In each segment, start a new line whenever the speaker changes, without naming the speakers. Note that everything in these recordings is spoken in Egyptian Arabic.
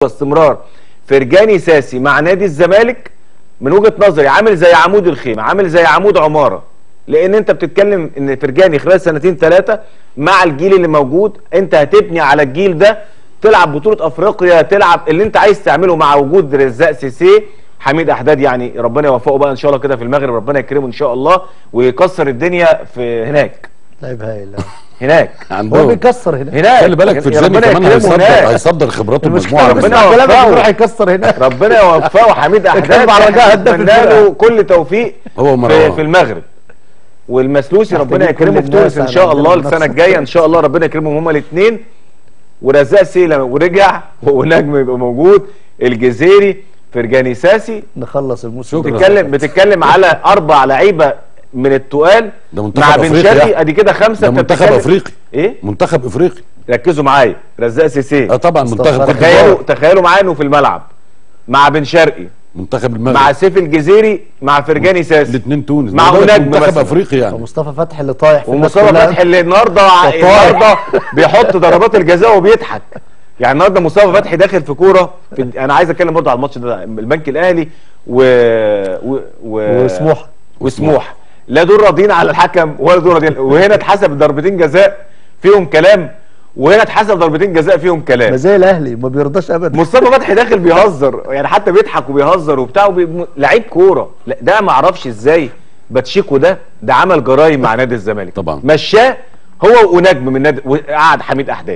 واستمرار فرجاني ساسي مع نادي الزمالك من وجهه نظري عامل زي عمود الخيمه عامل زي عمود عماره لان انت بتتكلم ان فرجاني خلال سنتين ثلاثه مع الجيل اللي موجود انت هتبني على الجيل ده تلعب بطوله افريقيا تلعب اللي انت عايز تعمله مع وجود رزاق سيسي حميد احداد يعني ربنا يوفقه بقى ان شاء الله كده في المغرب ربنا يكرمه ان شاء الله ويكسر الدنيا في هناك
لعيب هايل
هناك
هو
عندهم
بيكسر هناك
هناك
خلي بالك في
يا
الجيم
ربنا
كمان
يكرمه
هيصدر
هناك.
هيصدر خبراته
المشكله
المجموعه
ربنا
ربنا كلامك
يوفقه.
بيروح يكسر هناك
ربنا يوفقه حميد احداد
اتكلم على رجاء هداف
نتمنى له
الفرقة.
كل توفيق
هو
في,
ومروان.
في المغرب والمسلوسي ربنا
محتاجين
يكرمه
كل
في تونس
الناس
ان شاء
على
الله
عندنا
السنه
منافسة.
الجايه ان شاء الله ربنا يكرمهم هما الاثنين ورزاق سيلا ورجع ونجم يبقى موجود الجزيري فرجاني ساسي
نخلص الموسم
شكرا.
بتتكلم بتتكلم على اربع لعيبه من التقال
ده منتخب
مع بن
أفريقيا.
شرقي ادي كده خمسه
ده
أنت
منتخب
بتتكلم-
افريقي
ايه
منتخب افريقي
ركزوا معايا رزاق سيسي
اه طبعا منتخب
مستشار.
كوت
تخيلوا
ديفوار.
تخيلوا معايا انه في الملعب مع بن شرقي
منتخب المغرب
مع سيف الجزيري مع فرجاني ساسي
الاثنين تونس
مع
ده بالك
نجم
منتخب
مثلا.
افريقي يعني
ومصطفى فتحي اللي طايح في الناس
ومصطفى
كلها.
فتحي اللي النهارده النهارده بيحط ضربات الجزاء وبيضحك يعني النهارده مصطفى فتحي داخل في كوره في انا عايز اتكلم برضه على الماتش ده البنك الاهلي و, و... و...
وسموحة.
وسموحه لا دول راضيين على الحكم ولا دول راضيين وهنا اتحسب ضربتين جزاء فيهم كلام وهنا اتحسب ضربتين جزاء فيهم
ما
كلام
زي الاهلي ما بيرضاش ابدا
مصطفى فتحي داخل بيهزر يعني حتى بيضحك وبيهزر وبتاع وبي... لعيب كوره لا ده ما اعرفش ازاي باتشيكو ده ده عمل جرايم مع نادي الزمالك
طبعا.
مشاه هو ونجم من نادي وقعد حميد احداد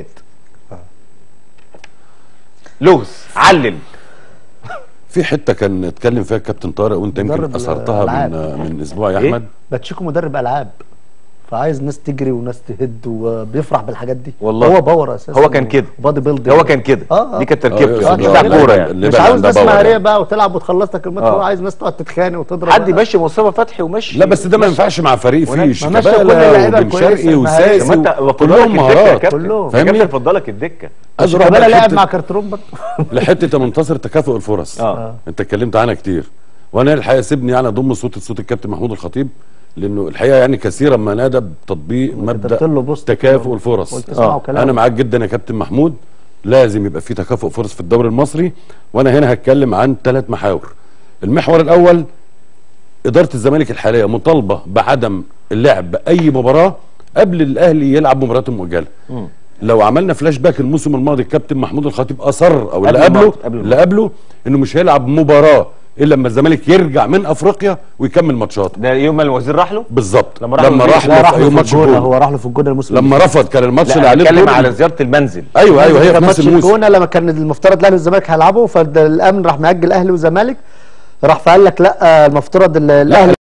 لغز علل
في حته كان اتكلم فيها الكابتن طارق وانت يمكن
مدرب
اثرتها
الألعاب.
من من اسبوع يا
إيه؟
احمد
باتشيكو مدرب العاب فعايز ناس تجري وناس تهد وبيفرح بالحاجات دي
والله.
هو باور اساسا
هو كان كده.
بادي بيلدينج
هو كان كده
اه آه.
دي كانت
آه،
تركيبته
يقصد
مش
آه،
بتاع
اللي
كوره
بقى-
يعني
اللي
مش
بقى
عاوز
عندها
ناس
باور
مهاريه
يعني.
بقى وتلعب وتخلص لك الماتش
آه.
هو عايز ناس تقعد تتخانق وتضرب
حد يمشي مصطفى فتحي ومشي
لا بس ده ما ينفعش مع فريق
ونجم.
فيه
ما ماشي كل
شيكابالا
اللعيبة
وبن
كويسة،
شرقي
ما هي-
وساسي
ما انت
و-
فضلك
كلهم
الدكه يا
مهارات
كابتن
كلهم.
يا
فاهمني؟
كابتن فضلك الدكه
عايز اروح
شيكابالا
بقى
لعب مع
لحته
كارترون برضه
لحته يا منتصر تكافؤ الفرص
اه
انت اتكلمت عنها كتير وانا الحقيقه سيبني يعني اضم صوت صوت الكابتن محمود الخطيب لانه الحقيقه يعني كثيرا ما نادى بتطبيق
وكتبت له
مبدا
بوست
تكافؤ
كده.
الفرص
قلت اسمعوا كلامه.
انا معاك جدا يا كابتن محمود لازم يبقى في تكافؤ فرص في الدوري المصري وانا هنا هتكلم عن ثلاث محاور المحور الاول اداره الزمالك الحاليه مطالبه بعدم اللعب باي مباراه قبل الاهلي يلعب مباراته المؤجله لو عملنا فلاش باك الموسم الماضي الكابتن محمود الخطيب اصر او اللي
قبل
قبله
الماضي، قبل
اللي قبله انه مش هيلعب مباراه الا لما الزمالك يرجع من افريقيا ويكمل ماتشاته
ده يوم ما الوزير راح له
بالظبط
لما راح
لما
له
راح
لا راح
له في
له
يوم
في
ماتش
الجونه
الجونه
هو راح له في الجونه الموسم
لما رفض كان الماتش اللي
لا
عليه
اتكلم
الدور
على زياره المنزل
ايوه ايوه هي في
كان
نفس
ماتش
الموسم
الجونه لما كان المفترض الاهلي والزمالك هيلعبوا فالامن راح مأجل اهلي وزمالك راح فقال لك لا المفترض ال- الاهلي